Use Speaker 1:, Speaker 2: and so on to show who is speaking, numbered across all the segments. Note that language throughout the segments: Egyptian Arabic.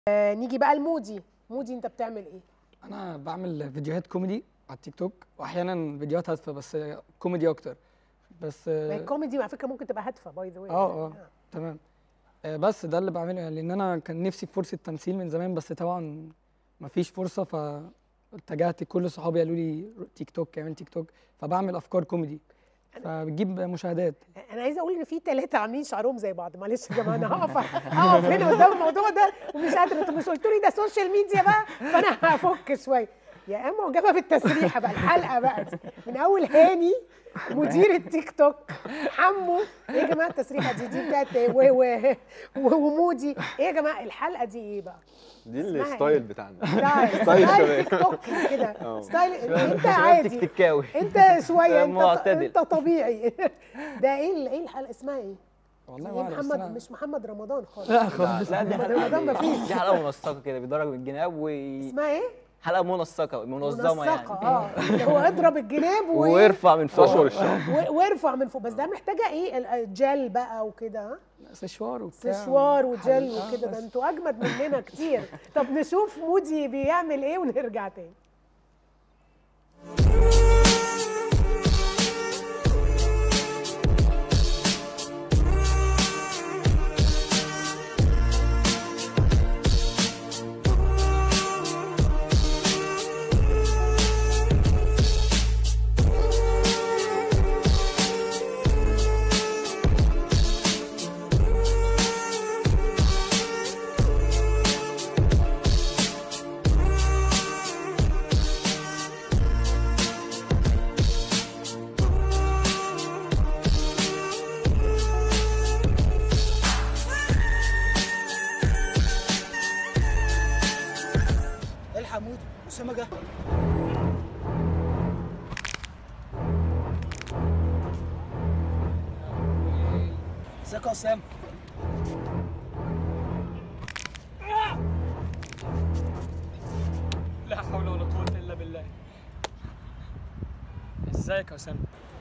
Speaker 1: آه نيجي بقى لمودي مودي انت بتعمل ايه
Speaker 2: انا بعمل فيديوهات كوميدي على التيك توك واحيانا فيديوهات هادفه بس كوميدي اكتر بس
Speaker 1: ما هي الكوميدي على فكره ممكن تبقى هادفه باي ذا واي
Speaker 2: اه اه تمام آه، بس ده اللي بعمله يعني لان انا كان نفسي في فرصه تمثيل من زمان بس طبعا ما فيش فرصه فاتجهت كل صحابي قالوا لي تيك توك اعمل تيك توك فبعمل افكار كوميدي فبتجيب مشاهدات
Speaker 1: انا عايزه اقول ان في ثلاثه عاملين شعرهم زي بعض معلش يا جماعه انا هقف هقف هنا قدام الموضوع ده ومش قادره انتوا مش قلتوا لي ده سوشيال ميديا بقى فانا هفك شويه يا اما معجبه بالتسريحه بقى الحلقه بقى دي من اول هاني مدير التيك توك حمو ايه يا جماعه التسريحه دي دي بتاعت و و و- ومودي ايه يا جماعه الحلقه دي ايه بقى
Speaker 3: دي
Speaker 1: اسمها
Speaker 3: الستايل
Speaker 1: إيه؟
Speaker 3: بتاعنا
Speaker 1: ستايل
Speaker 3: ستايل
Speaker 1: ستايل
Speaker 3: شباب.
Speaker 1: تيك توك كده
Speaker 3: اه.
Speaker 1: ستايل انت
Speaker 4: شباب
Speaker 1: عادي
Speaker 4: تكتكاوي
Speaker 1: انت شويه انت
Speaker 4: معتدل.
Speaker 1: انت طبيعي ده ايه ال- ايه الحلقه اسمها ايه؟
Speaker 2: والله
Speaker 1: ايه
Speaker 2: ما أعرف، بس
Speaker 1: محمد
Speaker 2: أنا-
Speaker 1: مش محمد رمضان خالص
Speaker 2: لا خالص
Speaker 4: لا دي
Speaker 1: رمضان
Speaker 4: حلقه
Speaker 1: مفيش.
Speaker 4: دي حلقه منسقه كده بيضرب من الجناب و
Speaker 1: اسمها ايه؟
Speaker 4: حلقه منسقه منظمه يعني
Speaker 1: منسقة، اه اللي هو اضرب الجناب و...
Speaker 4: وارفع من فوق
Speaker 3: اشهر الشهر
Speaker 1: و... وارفع من فوق بس ده محتاجه ايه ال- الجل بقى وكده ها
Speaker 2: سشوار وبتاع
Speaker 1: سشوار وجل
Speaker 2: حل- آه،
Speaker 1: وكده ده
Speaker 2: بس.
Speaker 1: انتوا اجمد مننا كتير طب نشوف مودي بيعمل ايه ونرجع تاني
Speaker 5: الحق موت اسامه جه ازيك يا اسامه
Speaker 6: لا حول ولا قوة إلا بالله ازيك يا أسامة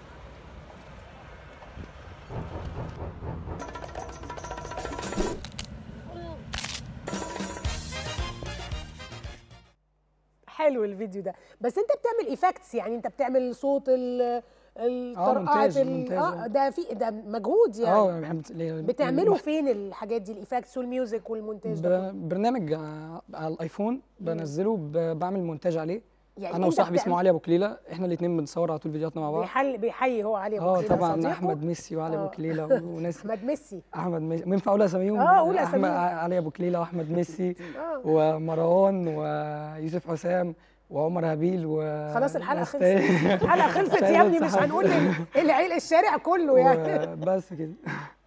Speaker 1: حلو الفيديو ده بس انت بتعمل ايفكتس يعني انت بتعمل صوت ال الطرقعات
Speaker 2: مونتاج-
Speaker 1: ال-
Speaker 2: مونتاج،
Speaker 1: اه
Speaker 2: آه.
Speaker 1: ده في ده مجهود يعني
Speaker 2: اه يعني بحب ليه-
Speaker 1: بتعملوا
Speaker 2: بح-
Speaker 1: فين الحاجات دي الايفكتس والميوزك والمونتاج ده
Speaker 2: ب- برنامج ع- على الايفون بنزله ب- بعمل مونتاج عليه
Speaker 1: يعني
Speaker 2: انا
Speaker 1: انت
Speaker 2: وصاحبي اسمه
Speaker 1: بتعمل-
Speaker 2: علي ابو كليله احنا الاثنين بنصور على طول فيديوهاتنا مع بعض
Speaker 1: بيحل بيحيي هو علي ابو
Speaker 2: اه
Speaker 1: كليلة
Speaker 2: طبعا
Speaker 1: صديقه.
Speaker 2: احمد ميسي وعلي ابو
Speaker 1: آه.
Speaker 2: كليله وناس
Speaker 1: احمد ميسي
Speaker 2: احمد ميسي ينفع اقول اساميهم
Speaker 1: آه، قول
Speaker 2: احمد
Speaker 1: أساميهم.
Speaker 2: علي ابو كليله واحمد ميسي
Speaker 1: اه
Speaker 2: ومروان ويوسف حسام وعمر هابيل و
Speaker 1: خلاص الحلقه
Speaker 2: ناس
Speaker 1: خلصت
Speaker 2: تاني.
Speaker 1: الحلقه خلصت
Speaker 2: مش
Speaker 1: يا
Speaker 2: عايز
Speaker 1: ابني مش
Speaker 2: أنسى حد.
Speaker 1: هنقول ال- العيل الشارع كله يعني
Speaker 2: وبس كده